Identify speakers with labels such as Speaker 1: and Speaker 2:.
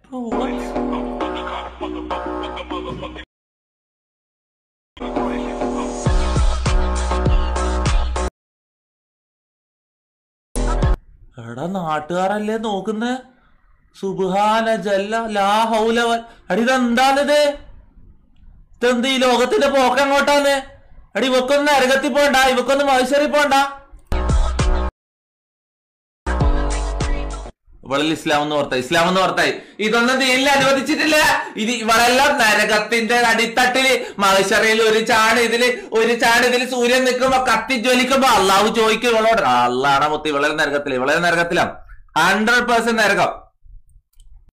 Speaker 1: എടാ നാട്ടുകാരല്ലേ നോക്കുന്നേ സുബാന ജല്ല ലാ ഹൗല വ- അടി ഇതെന്താണിത് ഇതെന്ത് ഈ ലോകത്തിന്റെ പോക്ക് എങ്ങോട്ടാന്ന് അടി ഇവക്കൊന്ന് നരകത്തിൽ പോണ്ട ഇവക്കൊന്ന് മത്സരി പോണ്ട ഇവളിൽ ഇസ്ലാം എന്ന് ഓർത്തായി ഇസ്ലാം എന്ന് ഓർത്തായി ഇതൊന്നും ദീനിൽ അനുവദിച്ചിട്ടില്ല ഇത് ഇവളെല്ലാം നരകത്തിന്റെ അടിത്തട്ടില് മഹിഷറയിൽ ഒരു ചാണ് ഇതില് ഒരു ചാണ് ഇതില് സൂര്യൻ നിൽക്കുമ്പോ കത്തി ജ്വലിക്കുമ്പോ അള്ളാഹു ചോദിക്കും ഇവളോട് അള്ളാണ് മുത്തി ഇവളെ നരകത്തില് ഇവളെ നരകത്തിലാണ് ഹൺഡ്രഡ് പെർസെന്റ് നരകം